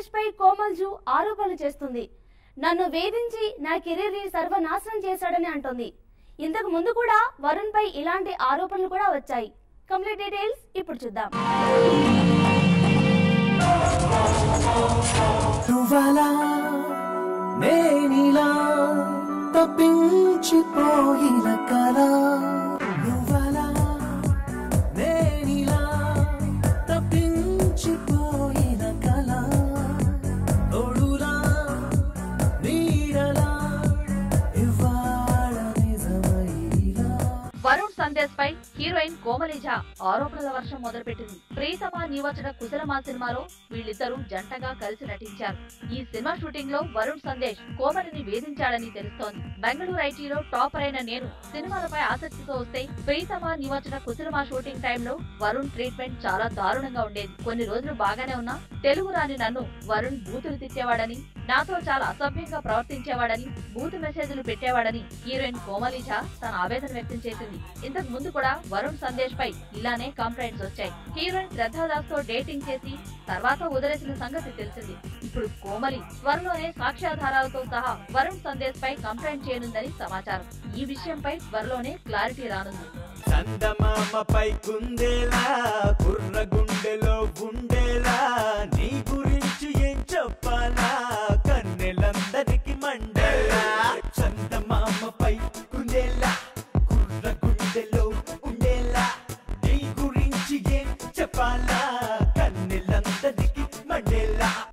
సందేశ్ పై కోమల్జు ఆరోపణలు చేస్తుంది నన్ను వేధించి నా కెరీర్ ని సర్వనాశనం చేశాడని అంటోంది ఇంతకు ముందు కూడా వరుణ్ పై ఇలాంటి ఆరోపణలు కూడా వచ్చాయి కంప్లీట్ డీటెయిల్స్ ఇప్పుడు చూద్దాం నువ్వలా నేనిలా తప్పించిపోయిన కల నువ్వలా నేనిలా తప్పించిపోయిన కల తోడులా నీడలా ఇవాళ నిజమైలా వరుణ్ సందేశ్ పై హీరోయిన్ కోమలిజ ఆరోపణల వర్షం మొదలుపెట్టింది ప్రీతమా నీవచన కుశలమా సినిమాలో వీళ్ళిద్దరూ జంటగా కలిసి నటించారు ఈ సినిమా షూటింగ్ లో వరుణ్ సందేశ్ కోమలిని వేధించాడని తెలుస్తోంది బెంగళూరు ఐటీలో టాపర్ అయిన నేను సినిమాలపై ఆసక్తితో వస్తే ప్రీతమా నీవచన కుశలమా షూటింగ్ టైంలో వరుణ్ ట్రీట్మెంట్ చాలా దారుణంగా ఉండేది కొన్ని రోజులు బాగానే ఉన్నా తెలుగు రాని నన్ను వరుణ్ బూతులు తిట్టేవాడని నాతో చాలా అసభ్యంగా ప్రవర్తించేవాడని బూత్ మెసేజ్లు పెట్టేవాడని హీరోయిన్ కోమలిజ తన ఆవేదన వ్యక్తం చేసింది ఇంతకు ముందు కూడా వరుణ్ సందేశ్ పై ఇలానే కంప్లైంట్స్ వచ్చాయి హీరోయిన్ శ్రద్ధాదాస్ తో డేటింగ్ చేసి తర్వాత వదిలేసిన సంగతి తెలిసింది ఇప్పుడు కోమలి త్వరలోనే సాక్ష్యాధారాలతో సహా వరుణ్ సందేశ్ పై కంప్లైంట్ చేయనుందని సమాచారం ఈ విషయంపై త్వరలోనే క్లారిటీ రానుంది చందమామపై కుందేలా కుర్ర గుండెలో గుండెలా నీ గురించి ఏం చెప్పాలా